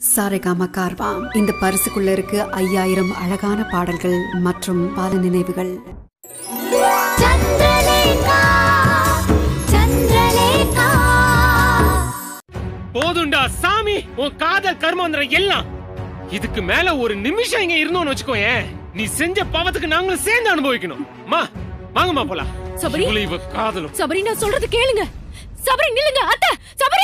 சாரேகாமா கார்வாம் இந்த பரிசுக்குள்ள இருக்கு ஐயாயிரம் அழகான பாடல்கள் மற்றும் பல நினைவுகள் சந்திரலேகா சந்திரலேகா போதும்டா சாமி உன் காதல் கர்மந்திரம் எல்லாம் இதுக்கு மேல ஒரு நிமிஷம் இங்க இருந்தோம்னு வச்சுக்கோயேன் நீ செஞ்ச பாவத்துக்கு நாங்களும் சேர்ந்து அனுபவிக்கணும் மா வாங்கம்மா போலாம் சபரி. இவ்வளவு இவ காதலும் சபரி நான் சொல்றது கேளுங்க சபரி நில்லுங்க அத்தை Sabari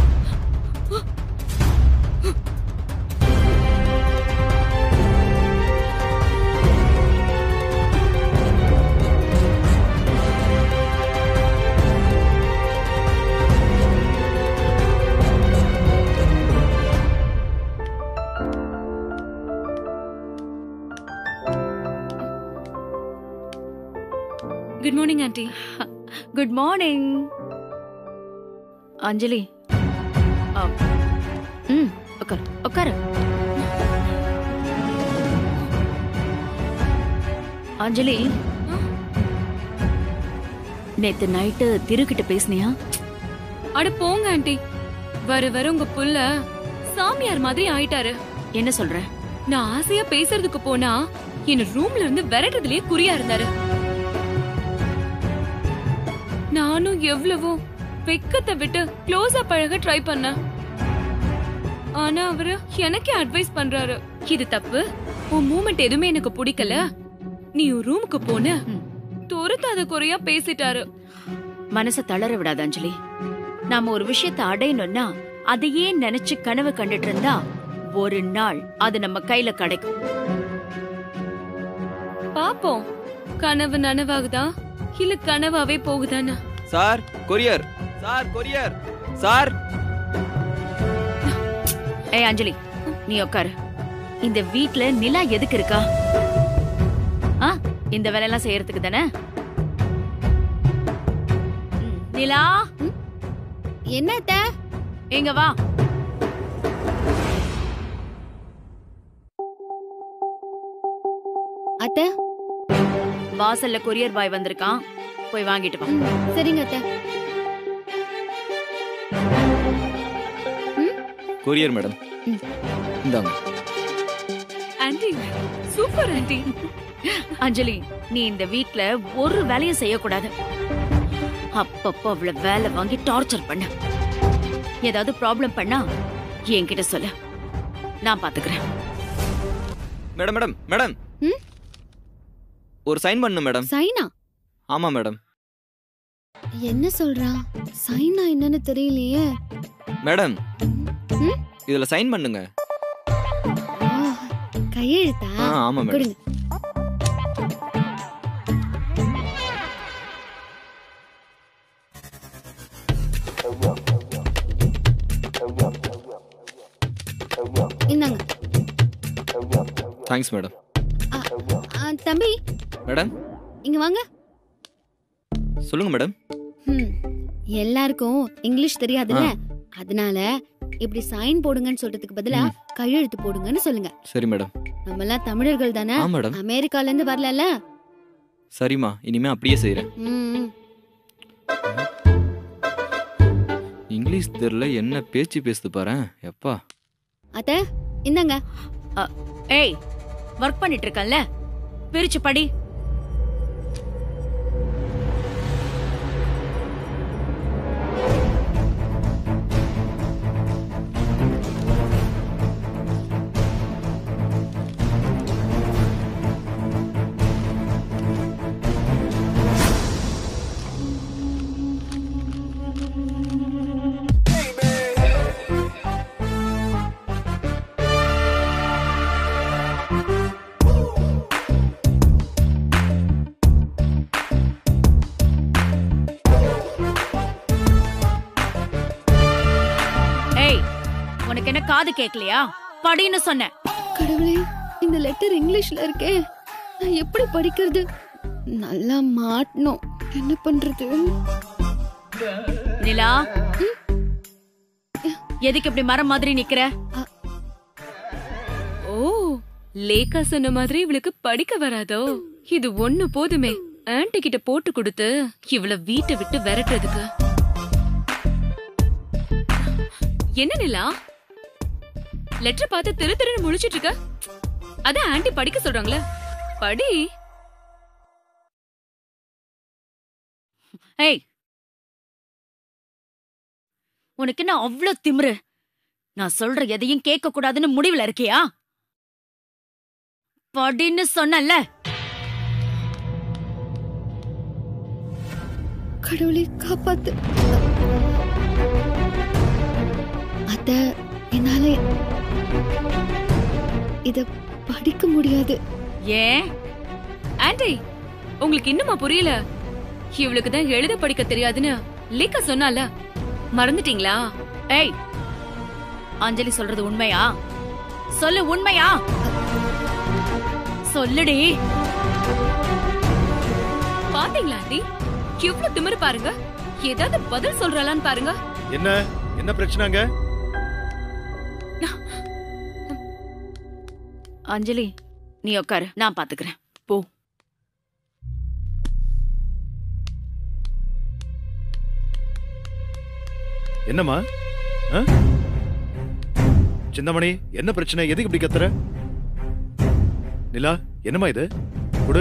good morning aunty good morning Anjali ஆ, ம் உட்கார் உட்காரு அஞ்சலி நேத்து நைட்டு திருக்கிட்ட பேசுனியா அட போங்க ஆண்டி வர வர உங்க புள்ள சாமியார் மாதிரி ஆயிட்டாரு என்ன சொல்ற நான் ஆசையா பேசுறதுக்கு போனா என்ன ரூம்ல இருந்து விரட்டுறதுலயே குறியா இருந்தாரு நானும் எவ்வளவோ வெக்கத்தை விட்டு க்ளோஸா பழக ட்ரை பண்ணேன் ஆனா அவரு எனக்கே அட்வைஸ் பண்றாரு இது தப்பு உன் மூமெண்ட் எதுவுமே எனக்கு பிடிக்கல நீ உன் ரூமுக்கு போன துரத்தாத குறையா பேசிட்டாரு மனச தளர விடாத அஞ்சலி நாம ஒரு விஷயத்தை அடையணும்னா அதையே நினைச்சு கனவு கண்டுட்டு இருந்தா ஒரு நாள் அது நம்ம கையில கிடைக்கும் பாப்போம் கனவு நனவாகுதா இல்ல கனவாவே போகுதான்னு sir courier sir courier sir ஏய் அஞ்சலி நீ உட்காரு இந்த வீட்ல நிலா எதுக்கு இருக்கா ஆ இந்த வேலையெல்லாம் செய்யறதுக்கு தானே ம், நிலா என்னத்த எங்க வா அத்த வாசல்ல கொரியர் பாய் வந்திருக்கான் போய் வாங்கிட்டு வா சரிங்க அத்த கொரியர் மேடம் இந்தாங்க ஆண்டி சூப்பர் ஆண்டி அஞ்சலி நீ இந்த வீட்ல ஒரு வேலையும் செய்யக்கூடாது அப்பப்போ அவள வேலை வாங்கி டார்ச்சர் பண்ண ஏதாவது ப்ராப்ளம் பண்ணா என்கிட்ட சொல்லு நான் பாத்துக்கிறேன் மேடம் மேடம் மேடம் ம்? ஒரு சைன் பண்ணணும் மேடம் சைனா ஆமா மேடம் என்ன சொல்றான் சைனா என்னன்னு தெரியலையே மேடம் ம்? இதுல சைன் பண்ணுங்க ஆ, கையெழுத்தா ஆ ஆமா மேடம் கொடுங்க இந்தாங்க தேங்க்ஸ் மேடம் ஆ, ஆ, தம்பி மேடம் இங்க வாங்க சொல்லுங்க மேடம் ம், எல்லாருக்கும் இங்கிலீஷ் தெரியாதுல்ல அதனால இப்படி சைன் போடுங்கன்னு சொல்றதுக்கு பதிலா கையெழுத்து போடுங்கன்னு சொல்லுங்க சரி மேடம் நம்ம எல்லாம் தமிழர்கள் தானே ஆ மேடம் அமெரிக்கால இருந்து வரலல்ல சரிம்மா இனிமே அப்படியே செய்றேன் ம், இங்கிலீஷ் தெரியல என்ன பேச்சு பேசுது பாரு எப்பா அத்த இந்தாங்க ஏய் ஒர்க் பண்ணிட்டு இருக்கல்ல பிரிச்சு படி ஏய் உனக்கு என்ன காது கேக்கலையா படின்னு சொன்னேன் கடவுளே இந்த லெட்டர் இங்கிலீஷ்ல இருக்கே நான் எப்படி படிக்கிறது நல்லா மாட்டணும் என்ன பண்றது நிலா எதுக்கு இப்படி மரம் மாதிரி நிக்கிற ஓ லேக்கா சொன்ன மாதிரி இவளுக்கு படிக்க வராதோ இது ஒண்ணு போதுமே ஆன்ட்டி கிட்ட போட்டு கொடுத்து இவள வீட்டை விட்டு விரட்டுறதுக்கு என்ன நிலா லெட்டர் பார்த்து திரு திருன்னு முழிச்சிட்டு இருக்க அதான் ஆன்ட்டி படிக்க சொல்றாங்களே படி ஏய் உனக்கு என்ன அவ்ளோ திமிரு நான் சொல்ற எதையும் கேட்க கூடாதுன்னு முடிவுல இருக்கியா படின்னு சொன்னல கடவுளை காப்பாத்து அத்த என்னால இத படிக்க முடியாது ஏன் ஆன்ட்டி உங்களுக்கு இன்னுமா புரியல இவளுக்கு தான் எழுத படிக்க தெரியாதுன்னு லேக்கா சொன்னால மறந்துட்டீங்களா ஏய் அஞ்சலி சொல்றது உண்மையா சொல்லு உண்மையா சொல்லுடி பாத்தீங்களா ஆன்ட்டி எவ்வளவு திமிரு பாருங்க ஏதாவது பதில் சொல்றாளான்னு பாருங்க என்ன என்ன பிரச்சனைங்க அஞ்சலி நீ உட்காரு நான் பாத்துக்கிறேன் போ என்னம்மா ஆ? சின்னமணி என்ன பிரச்சனை எதுக்கு இப்படி கத்துற நிலா என்னம்மா இது குடு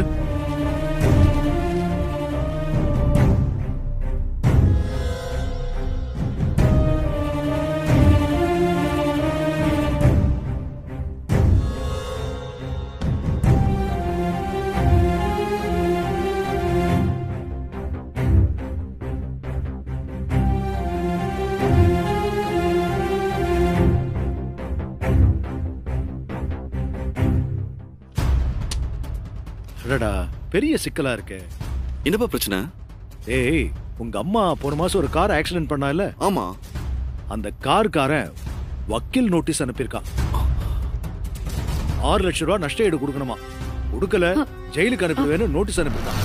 அடடா பெரிய சிக்கலா இருக்கே என்னப்பா பிரச்சனை ஏய் உங்க அம்மா போன மாசம் ஒரு கார் ஆக்சிடென்ட் பண்ணால ஆமா அந்த காருக்காரன் வக்கீல் நோட்டீஸ் அனுப்பியிருக்கான் ஆறு லட்சம் ரூபாய் நஷ்ட ஈடு கொடுக்கணுமா கொடுக்கல ஜெயிலுக்கு அனுப்பிடுவேன்னு நோட்டீஸ் அனுப்பியிருக்கான்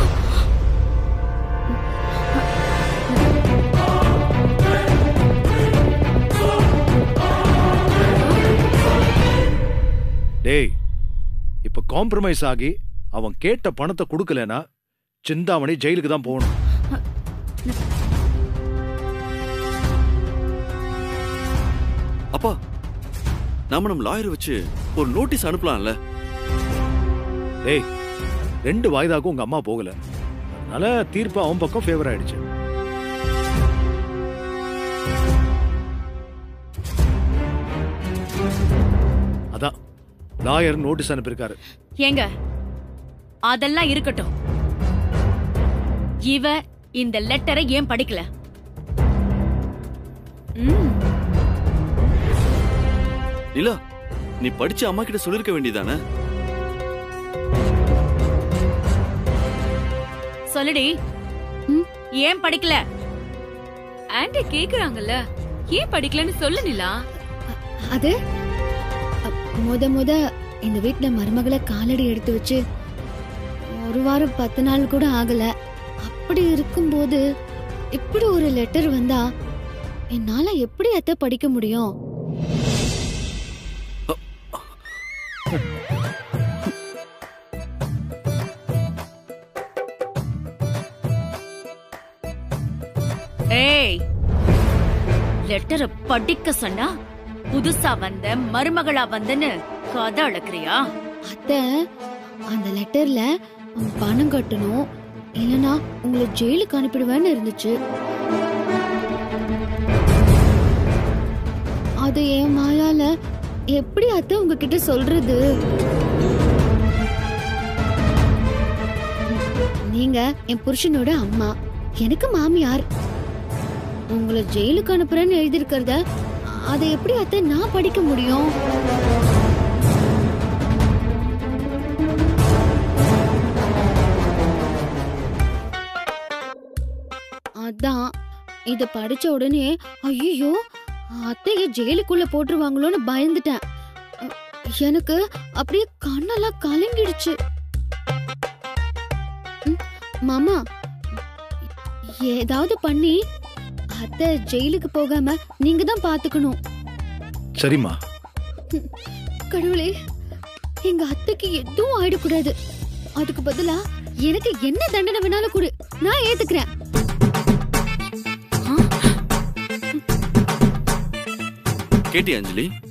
டேய் இப்ப காம்ப்ரமைஸ் ஆகி அவன் கேட்ட பணத்தை கொடுக்கலனா சிந்தாமணி ஜெயிலுக்கு தான் போகணும் அப்பா நாம நம்ம லாயர் வச்சு ஒரு நோட்டீஸ் அனுப்பலாம்ல டேய் ரெண்டு வாய்தாக்கும் உங்க அம்மா போகல அதனால தீர்ப்பு அவன் பக்கம் ஃபேவர் ஆயிடுச்சு அதான் லாயர் நோட்டீஸ் அனுப்பியிருக்காரு ஏங்க அதெல்லாம் இருக்கட்டும் இவ இந்த லெட்டரை ஏன் படிக்கல ம் நிலா நீ படிச்சு அம்மா கிட்ட சொல்லிருக்க வேண்டியதானே சொல்லுடி ம்? ஏன் படிக்கல ஆன்ட்டி கேக்குறாங்கல்ல ஏன் படிக்கலன்னு சொல்லு நிலா அது அ, முத முத இந்த வீட்ல மருமகளை காலடி எடுத்து வச்சு ஒரு வாரம் பத்து நாள் கூட ஆகல அப்படி இருக்கும்போது இப்படி ஒரு லெட்டர் வந்தா என்னால எப்படி அத்தை படிக்க முடியும் ஏய் லெட்டரை படிக்க சொன்னா புதுசா வந்த மருமகளா வந்தன்னு கதை அளக்குறியா அத்தை அந்த லெட்டர்ல பணம் கட்டணும் இல்லனா உங்களை ஜெயிலுக்கு அனுப்பிடுவேன்னு இருந்துச்சு அது என் மாயால எப்படி அத்தை உங்ககிட்ட சொல்றது நீங்க என் புருஷனோட அம்மா எனக்கு மாமியார் உங்களை ஜெயிலுக்கு அனுப்புறேன்னு எழுதியிருக்கிறத அதை எப்படி அத்தை நான் படிக்க முடியும் அதான் இத படிச்ச உடனே ஐயோ அத்தைய ஜெயிலுக்குள்ள போட்டுருவாங்களோன்னு பயந்துட்டேன் அ- எனக்கு அப்படியே கண்ணெல்லாம் கலங்கிடுச்சு ம், மாமா ஏதாவது பண்ணி அத்தை ஜெயிலுக்கு போகாம நீங்க தான் பாத்துக்கணும் சரிம்மா கடவுளே எங்க அத்தைக்கு எதுவும் ஆயிடக்கூடாது அதுக்கு பதிலா எனக்கு என்ன தண்டனை வேணாலும் கொடு நான் ஏத்துக்கிறேன் கேட்டி அஞ்சலி